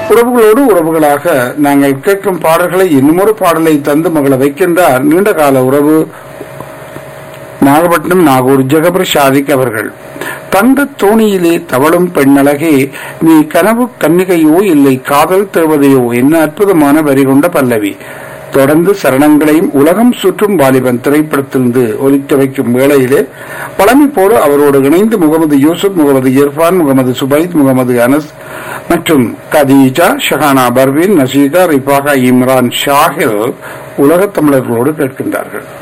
உறவுகளோடு உறவுகளாக நாங்கள் கேட்கும் பாடல்களை இன்னுமொரு பாடலை தந்து மகள வைக்கின்றார் நீண்ட கால உறவு நாகப்பட்டினம் நாகூர் ஜெகபர் ஷாதிக் அவர்கள் தந்த தோணியிலே தவளும் பெண்ணழகே நீ கனவு கன்னிகையோ இல்லை காதல் தேவதையோ என்ன அற்புதமான வரி கொண்ட பல்லவி தொடர்ந்து சரணங்களையும் உலகம் சுற்றும் வாலிபன் திரைப்படத்திலிருந்து ஒலிக்க வைக்கும் வேளையிலே பழமை போல அவரோடு இணைந்து முகமது யூசுப் முகமது இர்ஃபான் முகமது சுபைத் முகமது அனஸ் மற்றும் கதீஜா ஷஹானா பர்வீன் நசீகா ரிபாகா இம்ரான் ஷாஹில் உலகத் தமிழர்களோடு கேட்கின்றார்கள்